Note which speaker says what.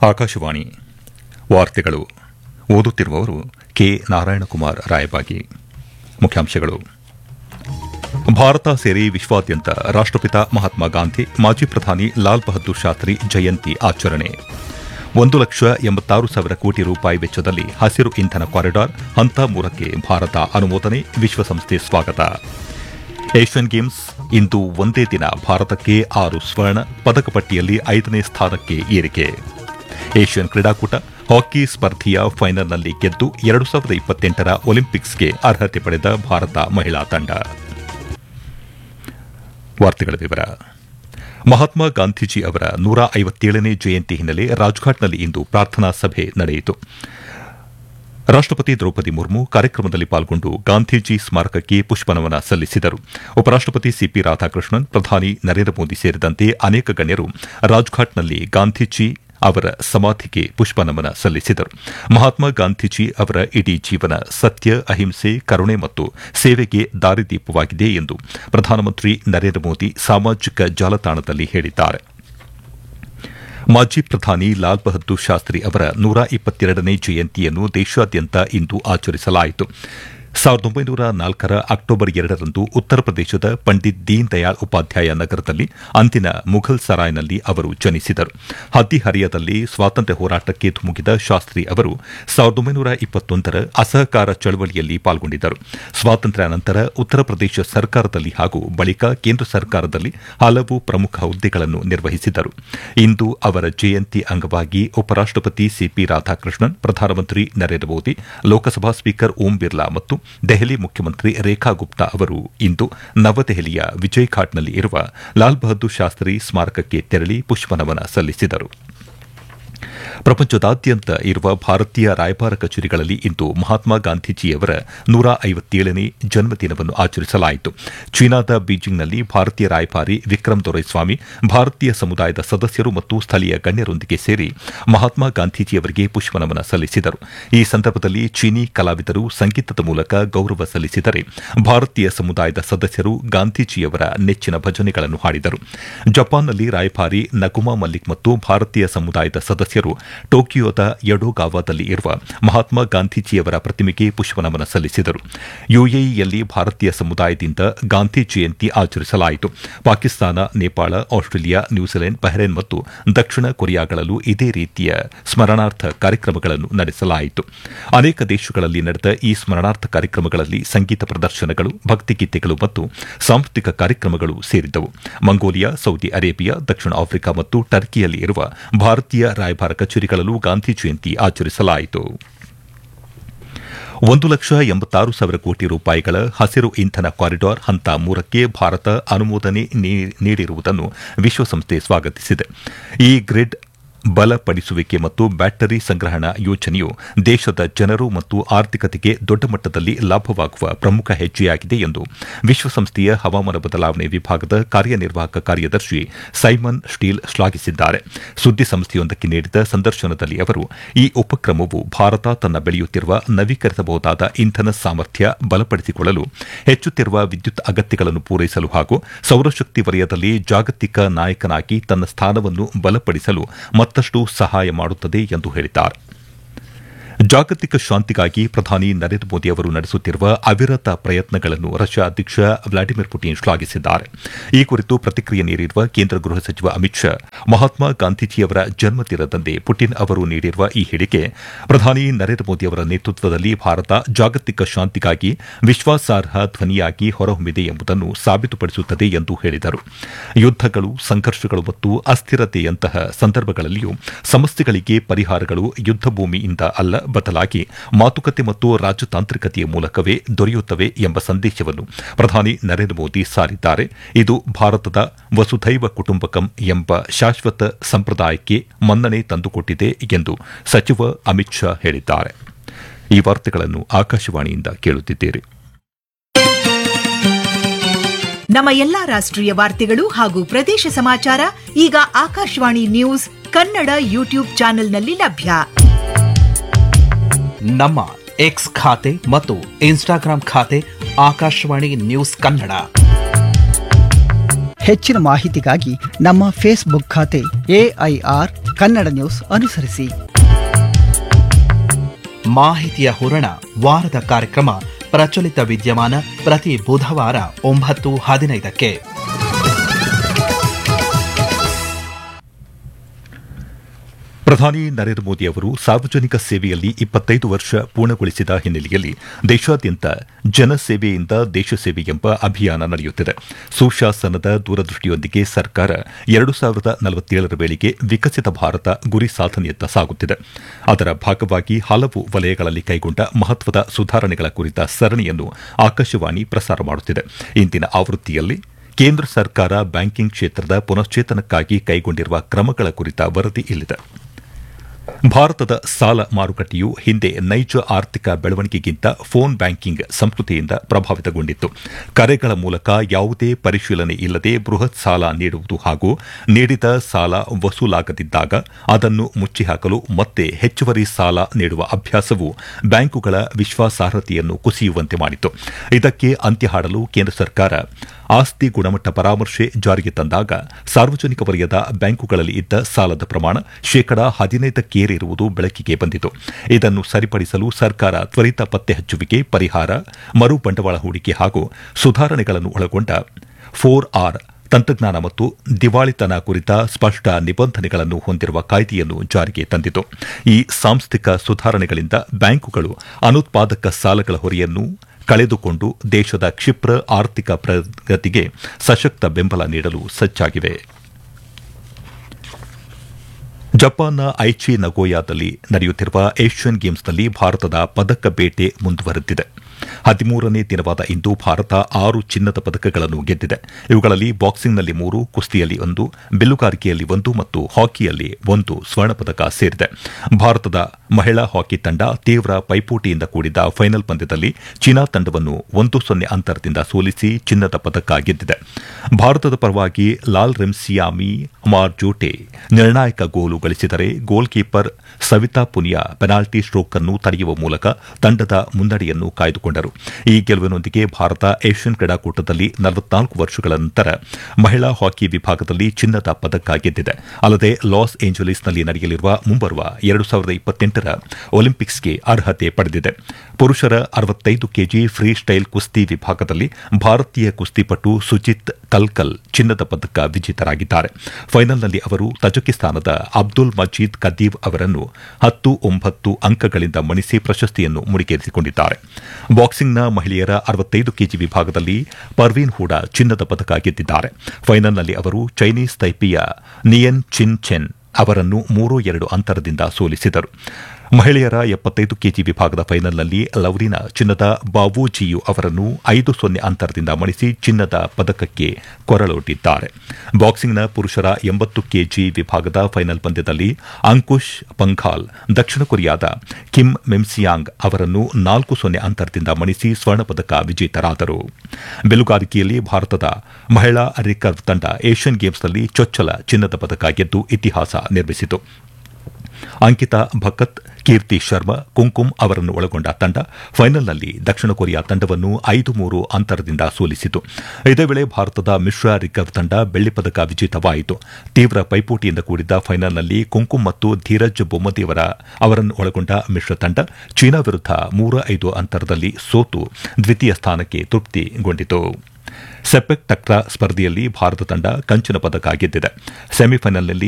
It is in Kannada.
Speaker 1: ಆಕಾಶವಾಣಿ ವಾರ್ತೆಗಳು ಓದುತ್ತಿರುವವರು ಕೆ ನಾರಾಯಣಕುಮಾರ್ ರಾಯಬಾಗಿ ಮುಖ್ಯಾಂಶಗಳು ಭಾರತ ಸೇರಿ ವಿಶ್ವಾದ್ಯಂತ ರಾಷ್ಟಪಿತ ಮಹಾತ್ಮ ಗಾಂಧಿ ಮಾಜಿ ಪ್ರಧಾನಿ ಲಾಲ್ ಬಹದ್ದೂರ್ ಶಾಸ್ತ್ರಿ ಜಯಂತಿ ಆಚರಣೆ ಒಂದು ಲಕ್ಷ ಎಂಬತ್ತಾರು ಸಾವಿರ ಕೋಟಿ ರೂಪಾಯಿ ವೆಚ್ಚದಲ್ಲಿ ಹಸಿರು ಇಂಧನ ಕಾರಿಡಾರ್ ಹಂತ ಮೂರಕ್ಕೆ ಭಾರತ ಅನುಮೋದನೆ ವಿಶ್ವಸಂಸ್ಥೆ ಸ್ವಾಗತ ಏಷ್ಯನ್ ಗೇಮ್ಸ್ ಇಂದು ಒಂದೇ ದಿನ ಭಾರತಕ್ಕೆ ಆರು ಸ್ವರ್ಣ ಪದಕ ಪಟ್ಟಿಯಲ್ಲಿ ಐದನೇ ಸ್ಥಾನಕ್ಕೆ ಏರಿಕೆ ಏಷ್ಯನ್ ಕ್ರೀಡಾಕೂಟ ಹಾಕಿ ಸ್ಪರ್ಧೆಯ ಫೈನಲ್ನಲ್ಲಿ ಗೆದ್ದು ಎರಡು ಸಾವಿರದ ಇಪ್ಪತ್ತೆಂಟರ ಒಲಿಂಪಿಕ್ಸ್ಗೆ ಅರ್ಹತೆ ಪಡೆದ ಭಾರತ ಮಹಿಳಾ ತಂಡ ವಾರ್ತೆಗಳ ವಿವರ ಮಹಾತ್ಮ ಗಾಂಧೀಜಿ ಅವರ ನೂರ ಐವತ್ತೇಳನೇ ಜಯಂತಿ ಹಿನ್ನೆಲೆ ರಾಜ್ಘಾಟ್ನಲ್ಲಿ ಇಂದು ಪ್ರಾರ್ಥನಾ ಸಭೆ ನಡೆಯಿತು ರಾಷ್ಟಪತಿ ದ್ರೌಪದಿ ಮುರ್ಮು ಕಾರ್ಯಕ್ರಮದಲ್ಲಿ ಪಾಲ್ಗೊಂಡು ಗಾಂಧೀಜಿ ಸ್ಮಾರಕಕ್ಕೆ ಪುಷ್ಪನಮನ ಸಲ್ಲಿಸಿದರು ಉಪರಾಷ್ಟಪತಿ ಸಿಪಿ ರಾಧಾಕೃಷ್ಣನ್ ಪ್ರಧಾನಿ ನರೇಂದ್ರ ಮೋದಿ ಸೇರಿದಂತೆ ಅನೇಕ ಗಣ್ಯರು ರಾಜ್ಘಾಟ್ನಲ್ಲಿ ಗಾಂಧೀಜಿ ಅವರ ಸಮಾಧಿಗೆ ಪುಷ್ಪನಮನ ಸಲ್ಲಿಸಿದರು ಮಹಾತ್ಮ ಗಾಂಧೀಜಿ ಅವರ ಇಡೀ ಜೀವನ ಸತ್ಯ ಅಹಿಂಸೆ ಕರುಣೆ ಮತ್ತು ಸೇವೆಗೆ ದಾರಿದೀಪವಾಗಿದೆ ಎಂದು ಪ್ರಧಾನಮಂತ್ರಿ ನರೇಂದ್ರ ಮೋದಿ ಸಾಮಾಜಿಕ ಜಾಲತಾಣದಲ್ಲಿ ಹೇಳಿದ್ದಾರೆ ಮಾಜಿ ಪ್ರಧಾನಿ ಲಾಲ್ ಬಹದ್ದೂರ್ ಶಾಸ್ತ್ರಿ ಅವರ ನೂರ ಇಪ್ಪತ್ತೆರಡನೇ ಜಯಂತಿಯನ್ನು ದೇಶಾದ್ಯಂತ ಇಂದು ಆಚರಿಸಲಾಯಿತು ಸಾವಿರದ ಒಂಬೈನೂರ ನಾಲ್ಕರ ಅಕ್ಟೋಬರ್ ಎರಡರಂದು ಉತ್ತರ ಪ್ರದೇಶದ ಪಂಡಿತ್ ದೀನ್ ದಯಾಳ್ ಉಪಾಧ್ಯಾಯ ನಗರದಲ್ಲಿ ಅಂದಿನ ಮುಘಲ್ ಸರಾಯ್ನಲ್ಲಿ ಅವರು ಜನಿಸಿದರು ಹದಿಹರಿಯದಲ್ಲಿ ಸ್ವಾತಂತ್ರ್ಯ ಹೋರಾಟಕ್ಕೆ ಧುಮುಕಿದ ಶಾಸ್ತ್ರಿ ಅವರು ಸಾವಿರದ ಒಂಬೈನೂರ ಇಪ್ಪತ್ತೊಂದರ ಅಸಹಕಾರ ಚಳವಳಿಯಲ್ಲಿ ಪಾಲ್ಗೊಂಡಿದ್ದರು ಸ್ವಾತಂತ್ರ್ಯ ನಂತರ ಉತ್ತರ ಪ್ರದೇಶ ಸರ್ಕಾರದಲ್ಲಿ ಹಾಗೂ ಬಳಿಕ ಕೇಂದ್ರ ಸರ್ಕಾರದಲ್ಲಿ ಹಲವು ಪ್ರಮುಖ ಹುದ್ದೆಗಳನ್ನು ನಿರ್ವಹಿಸಿದರು ಇಂದು ಅವರ ಜಯಂತಿ ಅಂಗವಾಗಿ ಉಪರಾಷ್ಟಪತಿ ಸಿಪಿ ರಾಧಾಕೃಷ್ಣನ್ ಪ್ರಧಾನಮಂತ್ರಿ ನರೇಂದ್ರ ಮೋದಿ ಲೋಕಸಭಾ ಸ್ಪೀಕರ್ ಓಂ ಬಿರ್ಲಾ ಮತ್ತು ದೆಹಲಿ ಮುಖ್ಯಮಂತ್ರಿ ರೇಖಾ ಗುಪ್ತಾ ಅವರು ಇಂದು ನವದೆಹಲಿಯ ವಿಜಯ್ ಘಾಟ್ನಲ್ಲಿ ಇರುವ ಲಾಲ್ ಬಹದ್ದೂರ್ ಶಾಸ್ತ್ರಿ ಸ್ಮಾರಕಕ್ಕೆ ತೆರಳಿ ಪುಷ್ಪನಮನ ಸಲ್ಲಿಸಿದರು ಪ್ರಪಂಚದಾದ್ಯಂತ ಇರುವ ಭಾರತೀಯ ರಾಯಭಾರ ಕಚೇರಿಗಳಲ್ಲಿ ಇಂದು ಮಹಾತ್ಮ ಗಾಂಧೀಜಿಯವರ ನೂರ ಐವತ್ತೇಳನೇ ಜನ್ಮದಿನವನ್ನು ಆಚರಿಸಲಾಯಿತು ಚೀನಾದ ಬೀಜಿಂಗ್ನಲ್ಲಿ ಭಾರತೀಯ ರಾಯಭಾರಿ ವಿಕ್ರಮ್ ದೊರೈಸ್ವಾಮಿ ಭಾರತೀಯ ಸಮುದಾಯದ ಸದಸ್ಯರು ಮತ್ತು ಸ್ಥಳೀಯ ಗಣ್ಯರೊಂದಿಗೆ ಸೇರಿ ಮಹಾತ್ಮ ಗಾಂಧೀಜಿಯವರಿಗೆ ಪುಷ್ಪನಮನ ಸಲ್ಲಿಸಿದರು ಈ ಸಂದರ್ಭದಲ್ಲಿ ಚೀನಿ ಕಲಾವಿದರು ಸಂಗೀತದ ಮೂಲಕ ಗೌರವ ಸಲ್ಲಿಸಿದರೆ ಭಾರತೀಯ ಸಮುದಾಯದ ಸದಸ್ಯರು ಗಾಂಧೀಜಿಯವರ ನೆಚ್ಚಿನ ಭಜನೆಗಳನ್ನು ಹಾಡಿದರು ಜಪಾನ್ನಲ್ಲಿ ರಾಯಭಾರಿ ನಗುಮಾ ಮಲ್ಲಿಕ್ ಮತ್ತು ಭಾರತೀಯ ಸಮುದಾಯದ ಸದಸ್ಯರು ಟೋಕಿಯೋದ ಯಡೋಗಾವಾದಲ್ಲಿ ಇರುವ ಮಹಾತ್ಮ ಗಾಂಧೀಜಿಯವರ ಪ್ರತಿಮೆಗೆ ಪುಷ್ಪನಮನ ಸಲ್ಲಿಸಿದರು ಯುಎಇಯಲ್ಲಿ ಭಾರತೀಯ ಸಮುದಾಯದಿಂದ ಗಾಂಧಿ ಜಯಂತಿ ಆಚರಿಸಲಾಯಿತು Pakistan Nepal Australia New Zealand Bahrain ಮತ್ತು ದಕ್ಷಿಣ ಕೊರಿಯಾಗಳಲ್ಲೂ ಇದೇ ರೀತಿಯ ಸ್ಮರಣಾರ್ಥ ಕಾರ್ಯಕ್ರಮಗಳನ್ನು ನಡೆಸಲಾಯಿತು ಅನೇಕ ದೇಶಗಳಲ್ಲಿ ನಡೆದ ಈ ಸ್ಮರಣಾರ್ಥ ಕಾರ್ಯಕ್ರಮಗಳಲ್ಲಿ ಸಂಗೀತ ಪ್ರದರ್ಶನಗಳು ಭಕ್ತಿಗೀತೆಗಳು ಮತ್ತು ಸಾಂಸ್ಕೃತಿಕ ಕಾರ್ಯಕ್ರಮಗಳು ಸೇರಿದ್ದವು ಮಂಗೋಲಿಯಾ ಸೌದಿ ಅರೇಬಿಯಾ ದಕ್ಷಿಣ ಆಫ್ರಿಕಾ ಮತ್ತು ಟರ್ಕಿಯಲ್ಲಿ ಇರುವ ಭಾರತೀಯ ರಾಯಭಾರ ಕಚೇರಿಗಳಲ್ಲೂ ಗಾಂಧಿ ಜಯಂತಿ ಆಚರಿಸಲಾಯಿತು ಒಂದು ಲಕ್ಷ ಎಂಬತ್ತಾರು ಸಾವಿರ ಕೋಟಿ ರೂಪಾಯಿಗಳ ಹಸಿರು ಇಂಧನ ಕಾರಿಡಾರ್ ಹಂತ ಮೂರಕ್ಕೆ ಭಾರತ ಅನುಮೋದನೆ ನೀಡಿರುವುದನ್ನು ವಿಶ್ವಸಂಸ್ಥೆ ಸ್ವಾಗತಿಸಿದೆ ಈ ಗ್ರಿಡ್ ಬಲಪಡಿಸುವಿಕೆ ಮತ್ತು ಬ್ಯಾಟರಿ ಸಂಗ್ರಹಣಾ ಯೋಜನೆಯು ದೇಶದ ಜನರು ಮತ್ತು ಆರ್ಥಿಕತೆಗೆ ದೊಡ್ಡ ಮಟ್ಟದಲ್ಲಿ ಲಾಭವಾಗುವ ಪ್ರಮುಖ ಹೆಜ್ಜೆಯಾಗಿದೆ ಎಂದು ವಿಶ್ವಸಂಸ್ಥೆಯ ಹವಾಮಾನ ಬದಲಾವಣೆ ವಿಭಾಗದ ಕಾರ್ಯನಿರ್ವಾಹಕ ಕಾರ್ಯದರ್ಶಿ ಸೈಮನ್ ಸ್ಟೀಲ್ ಶ್ಲಾಘಿಸಿದ್ದಾರೆ ಸುದ್ದಿ ಸಂಸ್ಥೆಯೊಂದಕ್ಕೆ ನೀಡಿದ ಸಂದರ್ಶನದಲ್ಲಿ ಅವರು ಈ ಉಪಕ್ರಮವು ಭಾರತ ತನ್ನ ಬೆಳೆಯುತ್ತಿರುವ ನವೀಕರಿಸಬಹುದಾದ ಇಂಧನ ಸಾಮರ್ಥ್ಯ ಬಲಪಡಿಸಿಕೊಳ್ಳಲು ಹೆಚ್ಚುತ್ತಿರುವ ವಿದ್ಯುತ್ ಅಗತ್ಯಗಳನ್ನು ಪೂರೈಸಲು ಹಾಗೂ ಸೌರಶಕ್ತಿ ವಲಯದಲ್ಲಿ ಜಾಗತಿಕ ನಾಯಕನಾಗಿ ತನ್ನ ಸ್ಥಾನವನ್ನು ಬಲಪಡಿಸಲು ಮತ್ತಷ್ಟು ಸಹಾಯ ಮಾಡುತ್ತದೆ ಎಂದು ಹೇಳಿದ್ದಾರೆ ಜಾಗತಿಕ ಶಾಂತಿಗಾಗಿ ಪ್ರಧಾನಿ ನರೇಂದ್ರ ಮೋದಿ ಅವರು ನಡೆಸುತ್ತಿರುವ ಅವಿರತ ಪ್ರಯತ್ನಗಳನ್ನು ರಷ್ಯಾ ಅಧ್ಯಕ್ಷ ವ್ಲಾಡಿಮಿರ್ ಪುಟಿನ್ ಶ್ಲಾಘಿಸಿದ್ದಾರೆ ಈ ಕುರಿತು ಪ್ರತಿಕ್ರಿಯೆ ನೀಡಿರುವ ಕೇಂದ್ರ ಗೃಹ ಸಚಿವ ಅಮಿತ್ ಶಾ ಮಹಾತ್ಮ ಗಾಂಧೀಜಿಯವರ ಜನ್ಮದಿನದಂದೇ ಪುಟಿನ್ ಅವರು ನೀಡಿರುವ ಈ ಹೇಳಿಕೆ ಪ್ರಧಾನಿ ನರೇಂದ್ರ ಮೋದಿ ಅವರ ನೇತೃತ್ವದಲ್ಲಿ ಭಾರತ ಜಾಗತಿಕ ಶಾಂತಿಗಾಗಿ ವಿಶ್ವಾಸಾರ್ಹ ಧ್ವನಿಯಾಗಿ ಹೊರಹೊಮ್ಮಿದೆ ಎಂಬುದನ್ನು ಸಾಬೀತುಪಡಿಸುತ್ತದೆ ಎಂದು ಹೇಳಿದರು ಯುದ್ದಗಳು ಸಂಘರ್ಷಗಳು ಮತ್ತು ಅಸ್ಥಿರತೆಯಂತಹ ಸಂದರ್ಭಗಳಲ್ಲಿಯೂ ಸಮಸ್ಯೆಗಳಿಗೆ ಪರಿಹಾರಗಳು ಯುದ್ದಭೂಮಿಯಿಂದ ಅಲ್ಲ ಬದಲಾಗಿ ಮಾತುಕತೆ ಮತ್ತು ರಾಜತಾಂತ್ರಿಕತೆಯ ಮೂಲಕವೇ ದೊರೆಯುತ್ತವೆ ಎಂಬ ಸಂದೇಶವನ್ನು ಪ್ರಧಾನಿ ನರೇಂದ್ರ ಮೋದಿ ಸಾರಿದ್ದಾರೆ ಇದು ಭಾರತದ ವಸುಧೈವ ಕುಟುಂಬಕಂ ಎಂಬ ಶಾಶ್ವತ ಸಂಪ್ರದಾಯಕ್ಕೆ ಮನ್ನಣೆ ತಂದುಕೊಟ್ಟಿದೆ ಎಂದು ಸಚಿವ ಅಮಿತ್ ಶಾ ಹೇಳಿದ್ದಾರೆ ಈ ವಾರ್ತೆಗಳನ್ನು ಆಕಾಶವಾಣಿಯಿಂದ ಕೇಳುತ್ತಿದ್ದೀರಿ
Speaker 2: ನಮ್ಮ ಎಲ್ಲಾ ರಾಷ್ಟ್ರೀಯ ವಾರ್ತೆಗಳು ಹಾಗೂ ಪ್ರದೇಶ ಸಮಾಚಾರ ಈಗ ಆಕಾಶವಾಣಿ ನ್ಯೂಸ್ ಕನ್ನಡ ಯೂಟ್ಯೂಬ್ ಚಾನೆಲ್ನಲ್ಲಿ ಲಭ್ಯ
Speaker 3: ನಮ್ಮ ಎಕ್ಸ್ ಖಾತೆ ಮತ್ತು ಇನ್ಸ್ಟಾಗ್ರಾಂ ಖಾತೆ ಆಕಾಶವಾಣಿ ನ್ಯೂಸ್ ಕನ್ನಡ
Speaker 4: ಹೆಚ್ಚಿನ ಮಾಹಿತಿಗಾಗಿ ನಮ್ಮ ಫೇಸ್ಬುಕ್ ಖಾತೆ ಎಐಆರ್ ಕನ್ನಡ ನ್ಯೂಸ್ ಅನುಸರಿಸಿ
Speaker 3: ಮಾಹಿತಿಯ ಹೂರಣ ವಾರದ ಕಾರ್ಯಕ್ರಮ ಪ್ರಚಲಿತ ವಿದ್ಯಮಾನ ಪ್ರತಿ ಬುಧವಾರ ಒಂಬತ್ತು ಹದಿನೈದಕ್ಕೆ
Speaker 1: ಪ್ರಧಾನಿ ನರೇಂದ್ರ ಮೋದಿ ಅವರು ಸಾರ್ವಜನಿಕ ಸೇವೆಯಲ್ಲಿ ಇಪ್ಪತ್ತೈದು ವರ್ಷ ಪೂರ್ಣಗೊಳಿಸಿದ ಹಿನ್ನೆಲೆಯಲ್ಲಿ ದೇಶಾದ್ಯಂತ ಜನಸೇವೆಯಿಂದ ದೇಶ ಸೇವೆ ಎಂಬ ಅಭಿಯಾನ ನಡೆಯುತ್ತಿದೆ ಸುಶಾಸನದ ದೂರದೃಷ್ಟಿಯೊಂದಿಗೆ ಸರ್ಕಾರ ಎರಡು ಸಾವಿರದ ನಲವತ್ತೇಳರ ವೇಳೆಗೆ ವಿಕಸಿತ ಭಾರತ ಗುರಿ ಸಾಧನೆಯತ್ತ ಸಾಗುತ್ತಿದೆ ಅದರ ಭಾಗವಾಗಿ ಹಲವು ವಲಯಗಳಲ್ಲಿ ಕೈಗೊಂಡ ಮಹತ್ವದ ಸುಧಾರಣೆಗಳ ಕುರಿತ ಸರಣಿಯನ್ನು ಆಕಾಶವಾಣಿ ಪ್ರಸಾರ ಮಾಡುತ್ತಿದೆ ಇಂದಿನ ಆವೃತ್ತಿಯಲ್ಲಿ ಕೇಂದ್ರ ಸರ್ಕಾರ ಬ್ಯಾಂಕಿಂಗ್ ಕ್ಷೇತ್ರದ ಪುನಶ್ಚೇತನಕ್ಕಾಗಿ ಕೈಗೊಂಡಿರುವ ಕ್ರಮಗಳ ಕುರಿತ ವರದಿ ಇಲ್ಲಿದೆ ಭಾರತದ ಸಾಲ ಮಾರುಕಟ್ಟೆಯು ಹಿಂದೆ ನೈಜ ಆರ್ಥಿಕ ಬೆಳವಣಿಗೆಗಿಂತ ಫೋನ್ ಬ್ಯಾಂಕಿಂಗ್ ಸಂಸ್ಕೃತಿಯಿಂದ ಪ್ರಭಾವಿತಗೊಂಡಿತ್ತು ಕರೆಗಳ ಮೂಲಕ ಯಾವುದೇ ಪರಿಶೀಲನೆ ಇಲ್ಲದೆ ಬೃಹತ್ ಸಾಲ ನೀಡುವುದು ಹಾಗೂ ನೀಡಿದ ಸಾಲ ವಸೂಲಾಗದಿದ್ದಾಗ ಅದನ್ನು ಮುಚ್ಚಿಹಾಕಲು ಮತ್ತೆ ಹೆಚ್ಚುವರಿ ಸಾಲ ನೀಡುವ ಅಭ್ಯಾಸವು ಬ್ಯಾಂಕುಗಳ ವಿಶ್ವಾಸಾರ್ಹತೆಯನ್ನು ಕುಸಿಯುವಂತೆ ಮಾಡಿತು ಇದಕ್ಕೆ ಅಂತ್ಯ ಹಾಡಲು ಕೇಂದ್ರ ಸರ್ಕಾರ ಆಸ್ತಿ ಗುಣಮಟ್ಟ ಪರಾಮರ್ಶೆ ಜಾರಿಗೆ ತಂದಾಗ ಸಾರ್ವಜನಿಕ ವಲಯದ ಬ್ಯಾಂಕುಗಳಲ್ಲಿ ಇದ್ದ ಸಾಲದ ಪ್ರಮಾಣ ಶೇಕಡಾ ಹದಿನೈದಕ್ಕೇರಿರುವುದು ಬೆಳಕಿಗೆ ಬಂದಿತು ಇದನ್ನು ಸರಿಪಡಿಸಲು ಸರ್ಕಾರ ತ್ವರಿತ ಪತ್ತೆ ಹಚ್ಚುವಿಕೆ ಪರಿಹಾರ ಮರು ಬಂಡವಾಳ ಹೂಡಿಕೆ ಹಾಗೂ ಸುಧಾರಣೆಗಳನ್ನು ಒಳಗೊಂಡ ಫೋರ್ ಆರ್ ತಂತ್ರಜ್ಞಾನ ಮತ್ತು ದಿವಾಳಿತನ ಕುರಿತ ಸ್ಪಷ್ಟ ನಿಬಂಧನೆಗಳನ್ನು ಹೊಂದಿರುವ ಕಾಯ್ದೆಯನ್ನು ಜಾರಿಗೆ ತಂದಿತು ಈ ಸಾಂಸ್ಥಿಕ ಸುಧಾರಣೆಗಳಿಂದ ಬ್ಯಾಂಕುಗಳು ಅನುತ್ಪಾದಕ ಸಾಲಗಳ ಹೊರೆಯನ್ನು ಕಳೆದುಕೊಂಡು ದೇಶದ ಕ್ಷಿಪ್ರ ಆರ್ಥಿಕ ಪ್ರಗತಿಗೆ ಸಶಕ್ತ ಬೆಂಬಲ ನೀಡಲು ಸಜ್ಜಾಗಿವೆ ಜಪಾನ್ನ ಐಚಿ ನಗೋಯಾದಲ್ಲಿ ನಡೆಯುತ್ತಿರುವ ಏಷ್ಯನ್ ಗೇಮ್ಸ್ನಲ್ಲಿ ಭಾರತದ ಪದಕ ಬೇಟೆ ಮುಂದುವರೆದಿದೆ ಹದಿಮೂರನೇ ದಿನವಾದ ಇಂದು ಭಾರತ ಆರು ಚಿನ್ನದ ಪದಕಗಳನ್ನು ಗೆದ್ದಿದೆ ಇವುಗಳಲ್ಲಿ ಬಾಕ್ಸಿಂಗ್ನಲ್ಲಿ ಮೂರು ಕುಸ್ತಿಯಲ್ಲಿ ಒಂದು ಬಿಲ್ಲುಗಾರಿಕೆಯಲ್ಲಿ ಒಂದು ಮತ್ತು ಹಾಕಿಯಲ್ಲಿ ಒಂದು ಸ್ವರ್ಣ ಪದಕ ಸೇರಿದೆ ಭಾರತದ ಮಹಿಳಾ ಹಾಕಿ ತಂಡ ತೀವ್ರ ಪೈಪೋಟಿಯಿಂದ ಕೂಡಿದ ಫೈನಲ್ ಪಂದ್ಯದಲ್ಲಿ ಚೀನಾ ತಂಡವನ್ನು ಒಂದು ಸೊನ್ನೆ ಅಂತರದಿಂದ ಸೋಲಿಸಿ ಚಿನ್ನದ ಪದಕ ಗೆದ್ದಿದೆ ಭಾರತದ ಪರವಾಗಿ ಲಾಲ್ ರೆಮ್ಸಿಯಾಮಿ ಅಮಾರ್ ಜೋಟೆ ನಿರ್ಣಾಯಕ ಗೋಲು ಗಳಿಸಿದರೆ goalkeeper Savita Punia penalty stroke ಅನ್ನು ತಡೆಯುವ ಮೂಲಕ ತಂಡದ ಮುನ್ನಡೆಯನ್ನು ಕಾಯ್ದುಕೊಂಡರು ಈ ಗೆಲುವಿನೊಂದಿಗೆ ಭಾರತ ಏಷ್ಯನ್ ಕ್ರೀಡಾಕೂಟದಲ್ಲಿ ನಲವತ್ನಾಲ್ಕು ವರ್ಷಗಳ ನಂತರ ಮಹಿಳಾ ಹಾಕಿ ವಿಭಾಗದಲ್ಲಿ ಚಿನ್ನದ ಪದಕ ಗೆದ್ದಿದೆ ಅಲ್ಲದೆ ಲಾಸ್ ಏಂಜಲೀಸ್ನಲ್ಲಿ ನಡೆಯಲಿರುವ ಮುಂಬರುವ ಎರಡು ಸಾವಿರದ ಇಪ್ಪತ್ತೆಂಟರ ಒಲಿಂಪಿಕ್ಸ್ಗೆ ಅರ್ಹತೆ ಪಡೆದಿದೆ ಪುರುಷರ ಅರವತ್ತೈದು ಕೆಜಿ ಫ್ರೀ ಸ್ಟೈಲ್ ಕುಸ್ತಿ ವಿಭಾಗದಲ್ಲಿ ಭಾರತೀಯ ಕುಸ್ತಿಪಟು ಸುಜಿತ್ ಕಲ್ಕಲ್ ಚಿನ್ನದ ಪದಕ ವಿಜೇತರಾಗಿದ್ದಾರೆ ಫೈನಲ್ನಲ್ಲಿ ಅವರು ತಜಕಿಸ್ತಾನದ ಅಬ್ದುಲ್ ಮಜೀದ್ ಕದೀವ್ ಅವರನ್ನು ಹತ್ತು ಒಂಬತ್ತು ಅಂಕಗಳಿಂದ ಮಣಿಸಿ ಪ್ರಶಸ್ತಿಯನ್ನು ಮುಡಿಗೇರಿಸಿಕೊಂಡಿದ್ದಾರೆ ಬಾಕ್ಸಿಂಗ್ನ ಮಹಿಳೆಯರ ಅರವತ್ತೈದು ಕೆಜಿ ವಿಭಾಗದಲ್ಲಿ ಪರ್ವೀನ್ ಹೂಡಾ ಚಿನ್ನದ ಪದಕ ಗೆದ್ದಿದ್ದಾರೆ ಫೈನಲ್ನಲ್ಲಿ ಅವರು ಚೈನೀಸ್ ತೈಪಿಯ ನಿಯನ್ ಚಿನ್ ಚೆನ್ ಅವರನ್ನು ಮೂರು ಎರಡು ಅಂತರದಿಂದ ಸೋಲಿಸಿದರು ಮಹಿಳೆಯರ ಎಪ್ಪತ್ತೈದು ಕೆಜಿ ವಿಭಾಗದ ಫೈನಲ್ನಲ್ಲಿ ಲವ್ಲಿನಾ ಚಿನ್ನದ ಬಾವೂಜಿಯು ಅವರನ್ನು ಐದು ಸೊನ್ನೆ ಅಂತರದಿಂದ ಮಣಿಸಿ ಚಿನ್ನದ ಪದಕಕ್ಕೆ ಕೊರಳೊಡ್ಡಿದ್ದಾರೆ ಬಾಕ್ಸಿಂಗ್ನ ಪುರುಷರ ಎಂಬತ್ತು ಕೆಜಿ ವಿಭಾಗದ ಫೈನಲ್ ಪಂದ್ಯದಲ್ಲಿ ಅಂಕುಶ್ ಪಂಘಾಲ್ ದಕ್ಷಿಣ ಕೊರಿಯಾದ ಕಿಮ್ ಮೆಮ್ಸಿಯಾಂಗ್ ಅವರನ್ನು ನಾಲ್ಕು ಸೊನ್ನೆ ಅಂತರದಿಂದ ಮಣಿಸಿ ಸ್ವರ್ಣ ಪದಕ ವಿಜೇತರಾದರು ಬೆಲುಗಾರಿಕೆಯಲ್ಲಿ ಭಾರತದ ಮಹಿಳಾ ರಿಕರ್ವ್ ತಂಡ ಏಷ್ಯನ್ ಗೇಮ್ಸ್ನಲ್ಲಿ ಚೊಚ್ಚಲ ಚಿನ್ನದ ಪದಕ ಗೆದ್ದು ಇತಿಹಾಸ ನಿರ್ಮಿಸಿತು ಅಂಕಿತಾ ಭಕತ್ ಕೀರ್ತಿ ಶರ್ಮಾ ಕುಂಕುಮ್ ಅವರನ್ನು ಒಳಗೊಂಡ ತಂಡ ಫೈನಲ್ನಲ್ಲಿ ದಕ್ಷಿಣ ಕೊರಿಯಾ ತಂಡವನ್ನು ಐದು ಮೂರು ಅಂತರದಿಂದ ಸೋಲಿಸಿತು ಇದೇ ವೇಳೆ ಭಾರತದ ಮಿಶ್ರ ರಿಕರ್ವ್ ತಂಡ ಬೆಳ್ಳಿ ಪದಕ ವಿಜೇತವಾಯಿತು ತೀವ್ರ ಪೈಪೋಟಿಯಿಂದ ಕೂಡಿದ್ದ ಫೈನಲ್ನಲ್ಲಿ ಕುಂಕುಮ್ ಮತ್ತು ಧೀರಜ್ ಬೊಮ್ಮದೇವರ ಅವರನ್ನು ಒಳಗೊಂಡ ಮಿಶ್ರ ತಂಡ ಚೀನಾ ವಿರುದ್ಧ ಮೂರ ಐದು ಅಂತರದಲ್ಲಿ ಸೋತು ದ್ವಿತೀಯ ಸ್ಥಾನಕ್ಕೆ ತೃಪ್ತಿಗೊಂಡಿತು ಸೆಪೆಕ್ ಟಕ್ರಾ ಸ್ಪರ್ಧೆಯಲ್ಲಿ ಭಾರತ ತಂಡ ಕಂಚಿನ ಪದಕ ಗೆದ್ದಿದೆ ಸೆಮಿಫೈನಲ್ನಲ್ಲಿ